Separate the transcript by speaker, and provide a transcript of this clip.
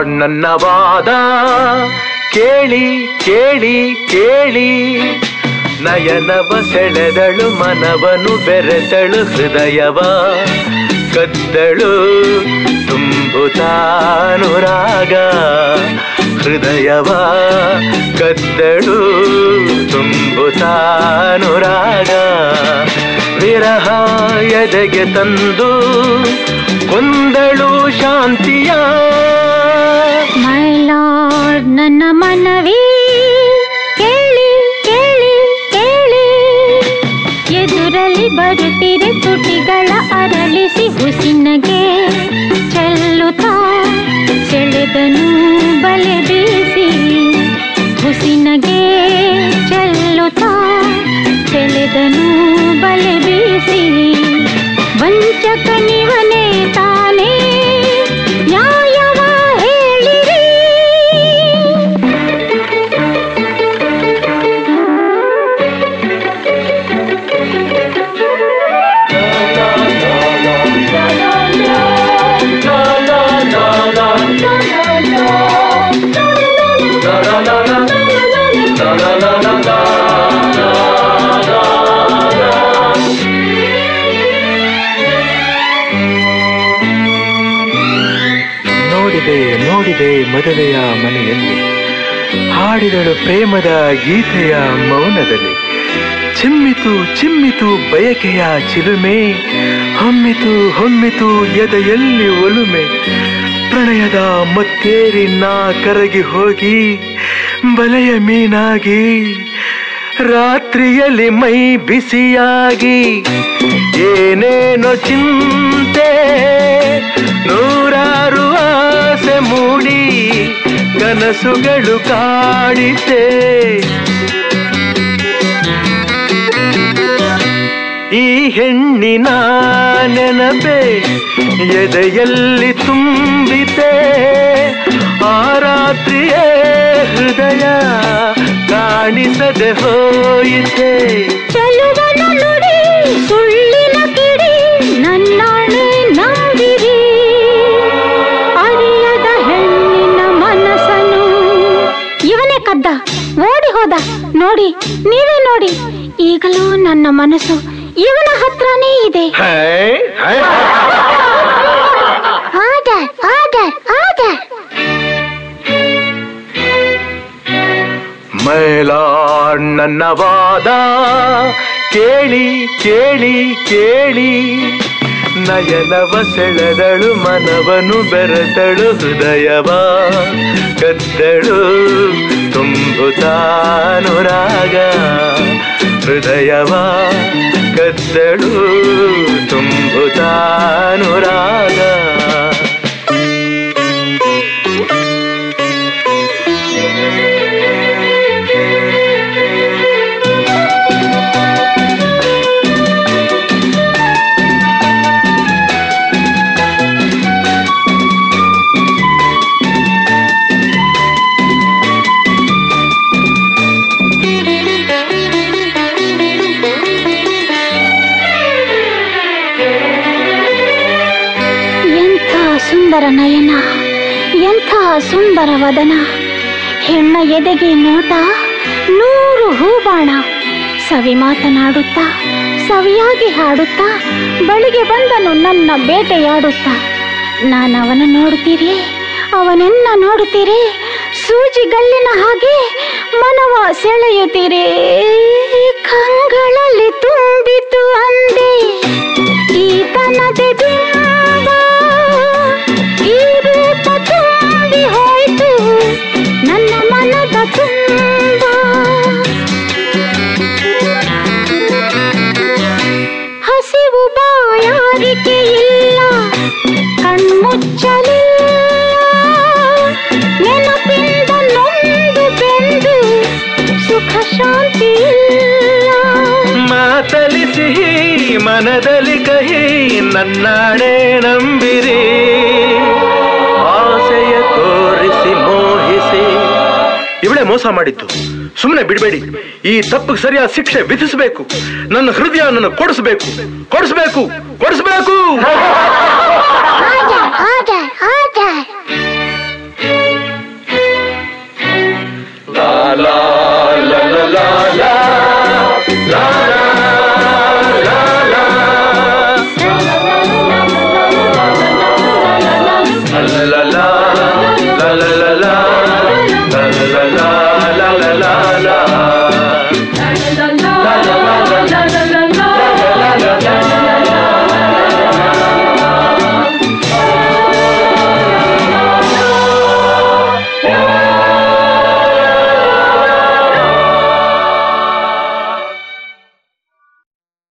Speaker 1: ನನ್ನ ವಾದ ಕೇಳಿ ಕೇಳಿ ಕೇಳಿ ನಯನವ ಸೆಳೆದಳು ಮನವನು ಬೆರೆತಳು ಹೃದಯವ ಕದ್ದಳು ತುಂಬುತ್ತಾನುರಾಗ ಹೃದಯವ ಕದ್ದಳು ತುಂಬುತ್ತಾನುರಾಗ ವಿರಹ ಎದೆಗೆ ತಂದು ಕೊಂದಳು ಶಾಂತಿಯ
Speaker 2: ಮೈ ಲಾರ್ಡ್ ನನ್ನ ಮನವಿ ಕೇಳಿ ಕೇಳಿ ಕೇಳಿ ಎದುರಲ್ಲಿ ಬರುತ್ತಿರೆ ತುಟಿಗಳ ಅರಳಿಸಿ ಹುಸಿನಗೆ ಚೆಲ್ಲುತ್ತಾ ಸೆಳೆದನು ಬಲೆ ಬೀಸಿ ಹುಸಿನಗೆ ಚೆಲ್ಲುತ್ತಾ ಸೆಳೆದನು ಬಲೆ ಬೀಸಿ ವಂಚಕನಿವನೇ ತಾನೇ ನ್ಯಾಯವ ಹೇಳಿರಿ
Speaker 1: ನೋಡಿದೆ ನೋಡಿದೆ ಮದುವೆಯ ಮನೆಯಲ್ಲಿ ಹಾಡಿದಳು ಪ್ರೇಮದ ಗೀತೆಯ ಮೌನದಲ್ಲಿ ಚಿಮ್ಮಿತು ಚಿಮ್ಮಿತು ಬಯಕೆಯ ಚಿಲುಮೆ ಹೊಮ್ಮಿತು ಹೊಮ್ಮಿತು ಎದೆಯಲ್ಲಿ ಒಲುಮೆ ಪ್ರಣಯದ ಮತ್ತೇರಿ ನಾ ಕರಗಿ ಹೋಗಿ ಬಲೆಯ ಮೀನಾಗಿ ರಾತ್ರಿಯಲ್ಲಿ ಮೈ ಬಿಸಿಯಾಗಿ ಏನೇನೋ ಚಿಂತೆ ನೂರಾರು ಆಸೆ ಮೂಡಿ ಕನಸುಗಳು ಕಾಡಿತೆ ಈ ಹೆಣ್ಣಿನ ನೆನಪೆ ಎದೆಯಲ್ಲಿ ತುಂಬಿತೆ ಆ ರಾತ್ರಿಯೇ ಹೃದಯ ಕಾಣಿಸದೆ ಹೋಯಿತೆ
Speaker 2: ಚೆಲುವನ ನುಡಿ ಸುಳ್ಳಿನ ಕಿಡಿ ನನ್ನಾಣೆ ನಂಬಿರಿ ಅರಿಯದ ಹೆಣ್ಣಿನ ಮನಸ್ಸನು ಇವನೇ ಕದ್ದ ಓಡಿ ಹೋದ ನೋಡಿ ನೀವೇ ನೋಡಿ ಈಗಲೂ ನನ್ನ ಮನಸ್ಸು ಇವನ ಹತ್ರನೇ ಇದೆ
Speaker 1: ಹೈ, ಹೈ,
Speaker 2: ಆರ್ಡರ್ ಆರ್ಡರ್ ಆರ್ಡರ್
Speaker 1: ಮೈಲಾಡ್ ನನ್ನ ವಾದ ಕೇಳಿ ಕೇಳಿ ಕೇಳಿ ನಯನವ ಸೆಳೆದಳು ಮನವನು ಬೆರೆತಳು ಹೃದಯವ ಕದ್ದಳು ತುಂಬುತ್ತಾನುರಾಗ ಹೃದಯವ ಕದ್ದಳು ತುಂಬುತ್ತಾನುರಾಗ
Speaker 2: ಎಂಥ ಸುಂದರ ನಯನ ಎಂಥ ಸುಂದರ ವದನ ಹೆಣ್ಣ ಎದೆಗೆ ನೋಟ ನೂರು ಹೂಬಾಣ ಸವಿ ಮಾತನಾಡುತ್ತಾ ಸವಿಯಾಗಿ ಹಾಡುತ್ತಾ ಬಳಿಗೆ ಬಂದನು ನನ್ನ ಬೇಟೆಯಾಡುತ್ತಾ ನಾನು ಅವನ ನೋಡುತ್ತೀರಿ ಅವನೆನ್ನ ನೋಡುತ್ತೀರಿ ಸೂಜಿಗಲ್ಲಿನ ಹಾಗೆ ಮನವ ಸೆಳೆಯುತ್ತೀರಿ ಕಂಗಳಲ್ಲಿ ತುಂಬಿತು ಅಂದೆ ಈತನದೆ ಬಿಂಬ ಈ ರೂಪ ತುಂಬಿ ಹೋಯ್ತು ನನ್ನ ಮನದ ತುಂಬ ಹಸಿವು ಬಾಯಾರಿಕೆ ಇಲ್ಲ ಕಣ್ಮುಚ್ಚಲಿಲ್ಲ ನೆನಪಿಂದ ನೊಂದು ಬೆಂದು ಸುಖ ಶಾಂತಿ ಇಲ್ಲ
Speaker 1: ಮಾತಲಿ ಸಿಹಿ ಮನದಲ್ಲಿ ಕಹಿ ನನ್ನಾಣೆ ನಂಬಿರಿ ಆಸೆಯ ತೋರಿಸಿ ಮೋಹಿಸಿ ಇವಳೇ ಮೋಸ ಮಾಡಿದ್ದು ಸುಮ್ಮನೆ ಬಿಡಬೇಡಿ ಈ ತಪ್ಪಿಗೆ ಸರಿಯಾದ ಶಿಕ್ಷೆ ವಿಧಿಸಬೇಕು ನನ್ನ ಹೃದಯ ನನ್ನ ಕೊಡಿಸ್ಬೇಕು ಕೊಡಿಸ್ಬೇಕು ಕೊಡಿಸ್ಬೇಕು
Speaker 2: ಆರ್ಡರ್ ಆರ್ಡರ್ ಆರ್ಡರ್